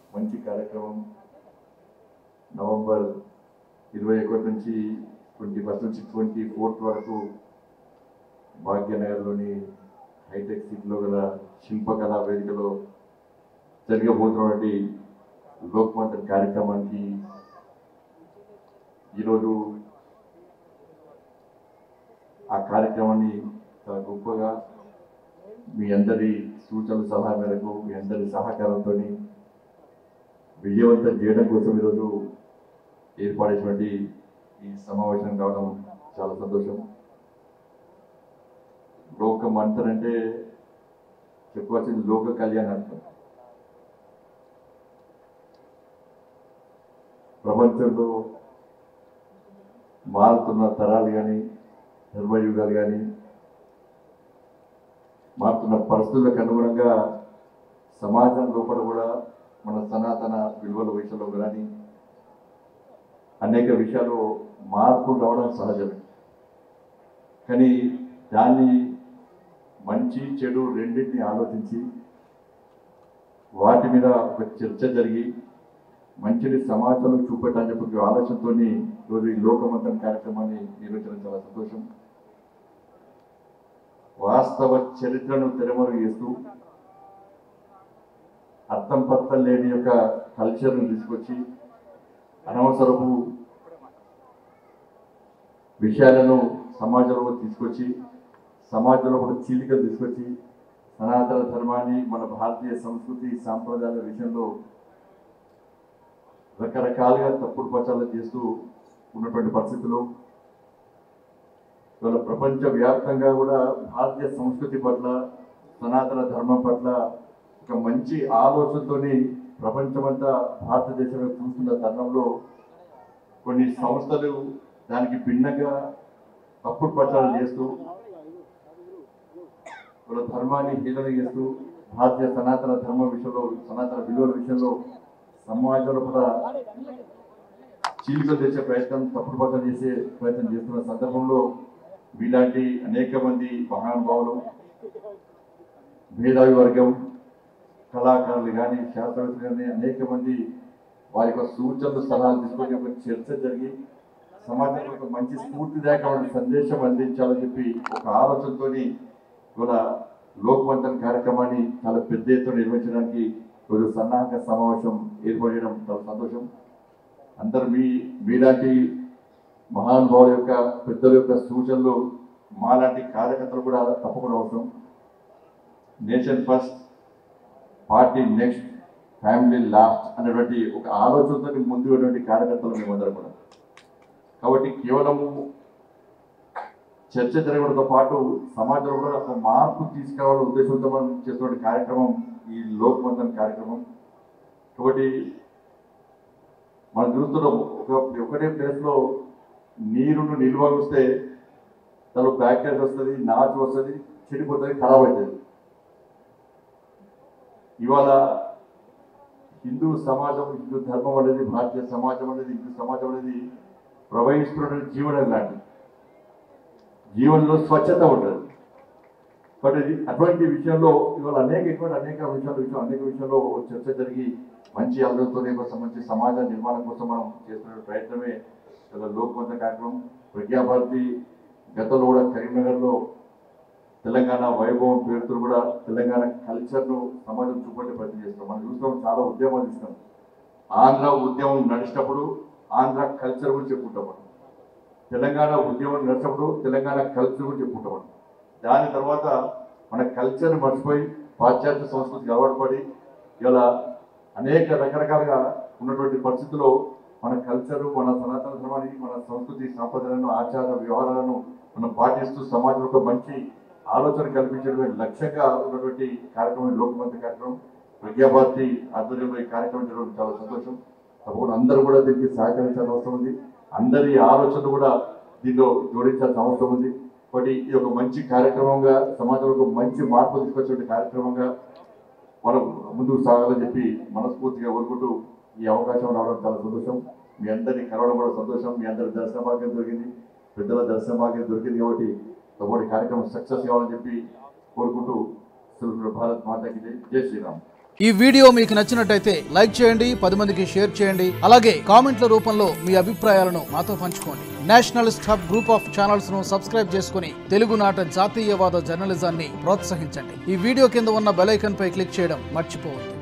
మంచి కార్యక్రమం నవంబర్ ఇరవై ఒకటి నుంచి ట్వంటీ ఫస్ట్ నుంచి ట్వంటీ ఫోర్త్ వరకు భాగ్యనగర్లోని హైటెక్ సిటీలో గల శిల్పకళా వేదికలో జరగబోతున్నటువంటి లోక్మంత్ర కార్యక్రమానికి ఈరోజు ఆ కార్యక్రమాన్ని చాలా గొప్పగా మీ అందరి సూచనల సలహా మేరకు మీ అందరి సహకారంతో విజయవంతం చేయడం కోసం ఈరోజు ఏర్పాటైనటువంటి ఈ సమావేశం కావడం చాలా సంతోషం లోక మంత్రం అంటే చెప్పవలసింది లోక కళ్యాణ్ అర్థం ప్రపంచంలో మారుతున్న తరాలు కానీ ధర్మయుగాలు కానీ మారుతున్న పరిస్థితులకు అనుగుణంగా సమాజం లోపల కూడా మన సనాతన విలువల విషయంలో కానీ అనేక విషయాలు మార్పులు రావడం సహజమే కానీ దాన్ని మంచి చెడు రెండింటిని ఆలోచించి వాటి మీద ఒక చర్చ జరిగి మంచిని సమాజంలో చూపెట్టాలని చెప్పి ఒక ఆలోచనతో ఈరోజు ఈ లోకమంతం కార్యక్రమాన్ని నిర్వహించడం చాలా సంతోషం వాస్తవ చరిత్రను తెరమరు చేస్తూ అర్థం పర్థం లేని యొక్క కల్చర్ను తీసుకొచ్చి అనవసరపు విషయాలను సమాజంలో తీసుకొచ్చి సమాజంలో ఒక చీలికలు తీసుకొచ్చి సనాతన ధర్మాన్ని మన భారతీయ సంస్కృతి సాంప్రదాయాల విషయంలో రకరకాలుగా తప్పుడు ప్రచారం చేస్తూ ఉన్నటువంటి పరిస్థితులు ఇవాళ ప్రపంచ వ్యాప్తంగా కూడా భారతీయ సంస్కృతి పట్ల సనాతన ధర్మం పట్ల ఒక మంచి ఆలోచనతోని ప్రపంచమంతా భారతదేశంలో చూస్తున్న తరుణంలో కొన్ని సంస్థలు దానికి భిన్నంగా తప్పుడు ప్రచారం చేస్తూ వాళ్ళ ధర్మాన్ని హీలన చేస్తూ భారతీయ సనాతన ధర్మ విషయంలో సనాతన విలువల విషయంలో సమాజంలో కూడా చీలికలు తెచ్చే ప్రయత్నం తప్పుడు ప్రచారం చేసే ప్రయత్నం చేస్తున్న సందర్భంలో వీలాంటి అనేక మంది మహానుభావులు మేధావి వర్గం కళాకారులు కానీ శాస్త్రవేత్తలు కానీ అనేక మంది వారి యొక్క సూచనలు సలహాలు తీసుకొని ఒక చర్చ జరిగి సమాజంలో ఒక మంచి స్ఫూర్తిదాయకమైన సందేశం అందించాలని చెప్పి ఒక ఆలోచనతోని కూడా లోక్మంతన్ కార్యక్రమాన్ని చాలా పెద్ద ఎత్తున నిర్వహించడానికి రోజు సన్నాహక సమావేశం ఏర్పడడం చాలా సంతోషం అందరు మీ మీలాంటి మహానుభావుల యొక్క పెద్దల యొక్క సూచనలు మాలాంటి కార్యకర్తలు కూడా తప్పకుండా అవసరం nation first party next family last అనేటువంటి ఒక ఆలోచనతో ముందు ఉన్నటువంటి కార్యకర్తలు మేమందరం కూడా కాబట్టి కేవలము చర్చ జరగడంతో పాటు సమాజంలో కూడా ఒక మార్పు తీసుకురావాలనే ఉద్దేశంతో మనం చేస్తున్న కార్యక్రమం ఈ లోక్మంతన్ కార్యక్రమం కాబట్టి మనం చూస్తున్నాం ఒక ఒకటే ప్లేస్లో నీరును నిల్వ వస్తే దానిలో బ్యాక్టీరియా వస్తుంది నాచు వస్తుంది చెడిపోతుంది ఖరాబ్ అవుతుంది ఇవాళ హిందూ సమాజం హిందూ ధర్మం అనేది భారతీయ సమాజం అనేది హిందూ సమాజం అనేది ప్రవహిస్తున్న జీవనం లాంటిది జీవనంలో స్వచ్ఛత ఉంటుంది బట్ ఇది అటువంటి విషయంలో ఇవాళ అనేక ఇటువంటి అనేక విషయాల విషయం అనేక విషయంలో చర్చ జరిగి మంచి ఆలోచనతో కోసం మంచి సమాజ నిర్మాణం కోసం మనం చేస్తున్న ప్రయత్నమే ఇలా లోక్మంత కార్యక్రమం ప్రజ్ఞాభారతి గతంలో కూడా కరీంనగర్లో తెలంగాణ వైభవం పేరుతో కూడా తెలంగాణ కల్చర్ను సమాజం చూపట్టే ప్రయత్నం చేస్తాం మనం చూస్తాం చాలా ఉద్యమాలు ఇస్తాం ఆంధ్ర ఉద్యమం నడిచినప్పుడు ఆంధ్ర కల్చర్ గురించి చెప్పుకుంటాం మనం తెలంగాణ ఉద్యమం నడిచినప్పుడు తెలంగాణ కల్చర్ గురించి చెప్పుకుంటాం మనం దాని తర్వాత మన కల్చర్ మర్చిపోయి పాశ్చాత్య సంస్కృతికి అలవాటు పడి ఇలా అనేక రకరకాలుగా ఉన్నటువంటి పరిస్థితుల్లో మన కల్చరు మన సనాతన ధర్మాన్ని మన సంస్కృతి సాంప్రదాయాలను ఆచార వ్యవహారాలను మనం పాటిస్తూ సమాజంలో ఒక మంచి ఆలోచన కల్పించడమే లక్ష్యంగా ఉన్నటువంటి కార్యక్రమం లోకమంత్రి కార్యక్రమం ప్రజ్ఞాభారతి ఆధ్వర్యంలో ఈ కార్యక్రమం జరగడం చాలా సంతోషం తప్పకుండా అందరూ కూడా దీనికి సహకరించాల్సిన అవసరం ఉంది అందరి ఆలోచనలు కూడా దీనిలో జోడించాల్సిన అవసరం ఉంది కాబట్టి ఇది ఒక మంచి కార్యక్రమంగా సమాజంలో ఒక మంచి మార్పు తీసుకొచ్చే కార్యక్రమంగా మనం ముందుకు సాగాలని చెప్పి మనస్ఫూర్తిగా కోరుకుంటూ ఈ అవకాశం రావడం చాలా సంతోషం మీ అందరినీ కలవడం కూడా సంతోషం మీ అందరి దర్శన భాగ్యం దొరికింది పెద్దల దర్శన భాగ్యం దొరికింది కాబట్టి కాబట్టి కార్యక్రమం సక్సెస్ కావాలని చెప్పి కోరుకుంటూ భారత్ మాతాకి జై జై శ్రీరామ్ ఈ వీడియో మీకు నచ్చినట్టయితే లైక్ చేయండి పది మందికి షేర్ చేయండి అలాగే కామెంట్ల రూపంలో మీ అభిప్రాయాలను మాతో పంచుకోండి nationalist hub group of channels ను సబ్స్క్రైబ్ చేసుకుని తెలుగునాట జాతీయవాద జర్నలిజాన్ని ప్రోత్సహించండి ఈ వీడియో కింద ఉన్న బెల్ ఐకాన్ పై క్లిక్ చేయడం మర్చిపోవద్దు